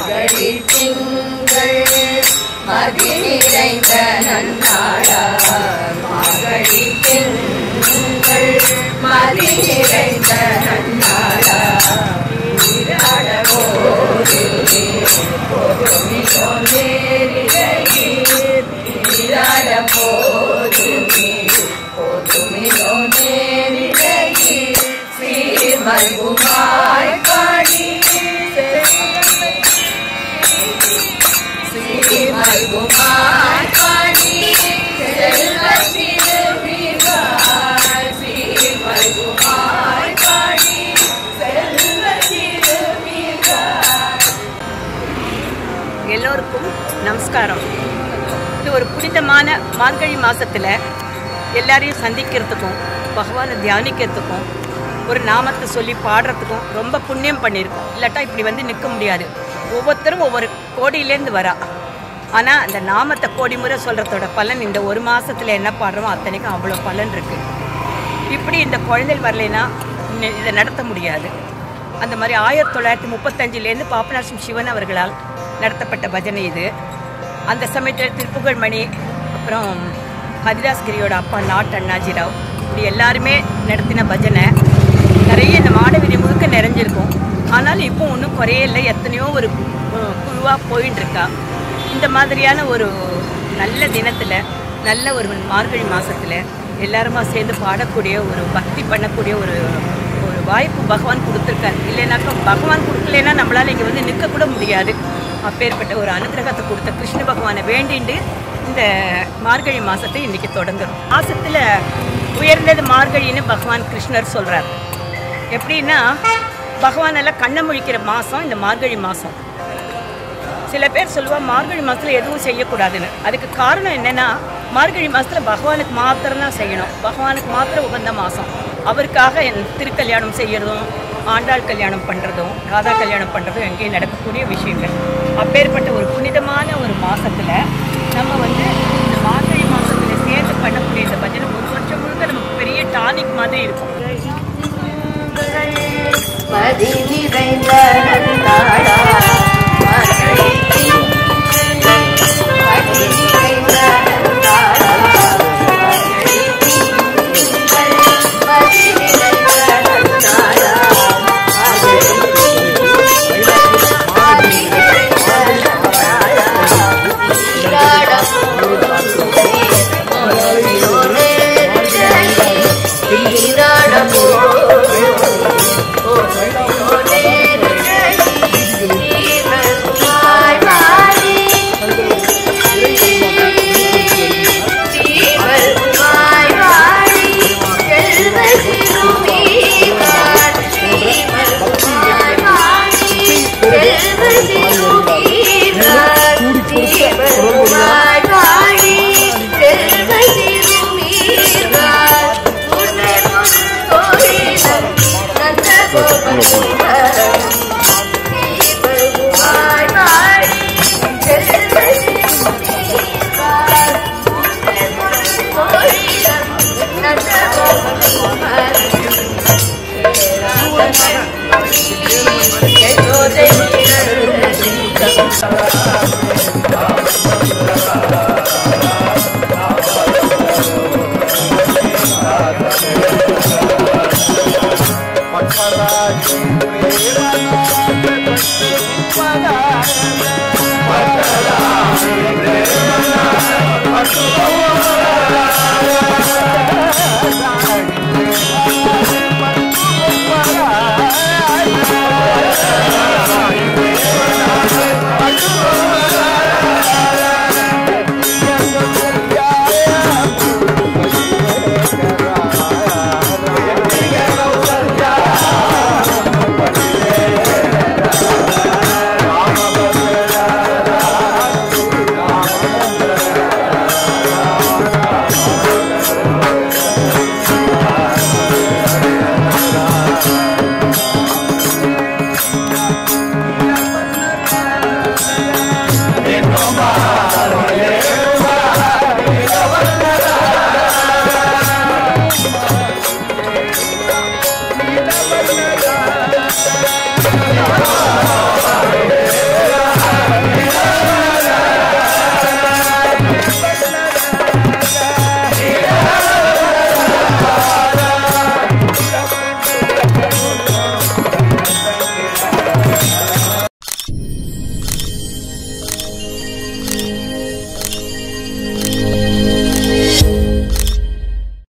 மார்கழி திங்கள் மதி நிறைந்த நன்னாளா மார்கழி திங்கள் மதி நிறைந்த நன்னாளா நீராட போதிலே பொதுமிலோ நேரிடையே நீராட போதுமே பொதுமிலோ நேரிடையே சீர்மல்குமாய் பாடி சீர்மல்குமாய் பாடி செல்வ திருமிகாய் சீர்மல்குமாய் பாடி செல்வ திருமிகாய் எல்லோருக்கும் நமஸ்காரம் இது ஒரு புனிதமான மார்கழி மாசத்துல எல்லாரையும் சந்திக்கிறதுக்கும் பகவானை தியானிக்கிறதுக்கும் ஒரு நாமத்தை சொல்லி பாடுறதுக்கும் ரொம்ப புண்ணியம் பண்ணியிருக்கோம் இல்லாட்டா இப்படி வந்து நிற்க முடியாது ஒவ்வொருத்தரும் ஒவ்வொரு கோடியிலேருந்து வரா ஆனால் அந்த நாமத்தை கோடி முறை சொல்கிறதோட பலன் இந்த ஒரு மாசத்துல என்ன பாடுறோமோ அத்தனைக்கும் அவ்வளோ பலன் இருக்குது இப்படி இந்த குழந்தைகள் வரலைன்னா இன்ன- இதை நடத்த முடியாது அந்த மாதிரி ஆயிரத்தி தொள்ளாயிரத்தி முப்பத்தஞ்சிலேருந்து பாபநாசம் சிவன் அவர்களால் நடத்தப்பட்ட பஜனை இது அந்த சமயத்தில் திருப்புகழ் மணி அப்புறம் ஹரிதாஸ்கிரியோட அப்பா நாட் அண்ணாஜிராவ் இப்படி எல்லாருமே நடத்தின பஜனை நிறைய இந்த மாடவீதி முழுக்க நிறைஞ்சிருக்கும் ஆனாலும் இப்போ ஒன்றும் குறையல எத்தனையோ ஒரு குழுவாக போயின்னு இருக்கா இந்த மாதிரியான ஒரு நல்ல தினத்தில் நல்ல ஒரு மார்கழி மாசத்துல எல்லாருமா சேர்ந்து பாடக்கூடிய ஒரு பக்தி பண்ணக்கூடிய ஒரு ஒரு வாய்ப்பு பகவான் கொடுத்துருக்காரு இல்லைனாக்கா பகவான் கொடுக்கலன்னா நம்மளால இங்கே வந்து நிற்க கூட முடியாது அப்பேற்பட்ட ஒரு அனுகிரகத்தை கொடுத்த கிருஷ்ண பகவானை வேண்டிண்டு இந்த மார்கழி மாசத்தை இன்னைக்கு தொடங்குறோம் மாசத்துல உயர்ந்தது மார்கழின்னு பகவான் கிருஷ்ணர் சொல்றார் எப்படின்னா பகவான் எல்லாம் கண்ணை முழிக்கிற மாசம் இந்த மார்கழி மாசம் சில பேர் சொல்லுவா மார்கழி மாசத்துல எதுவும் செய்யக்கூடாதுன்னு அதுக்கு காரணம் என்னன்னா மார்கழி மாசத்துல பகவானுக்கு மாத்திரம் தான் செய்யணும் பகவானுக்கு மாத்திரம் உகந்த மாசம் அவருக்காக என் திருக்கல்யாணம் செய்யறதும் ஆண்டாள் கல்யாணம் பண்றதும் ராதா கல்யாணம் பண்றதும் எங்கேயும் நடக்கக்கூடிய விஷயங்கள் அப்பேற்பட்ட ஒரு புனிதமான ஒரு மாசத்துல நம்ம வந்து இந்த மார்கழி மாசத்துல சேர்ந்து பண்ணக்கூடிய இந்த பஜனை ஒரு வருஷம் முழுக்க நமக்கு பெரிய டானிக் மாதிரி இருக்கும் மதி நிறைந்த நன்னாளா மார்கழி திங்கள் மதி நிறைந்த நன்னாளா மார்கழி திங்கள் மதி நிறைந்த நன்னாளா மார்கழி திங்கள் மதி நிறைந்த நன்னாளா நீராட போதுமே மனதிலொரே நீராட போதுமே Thank you.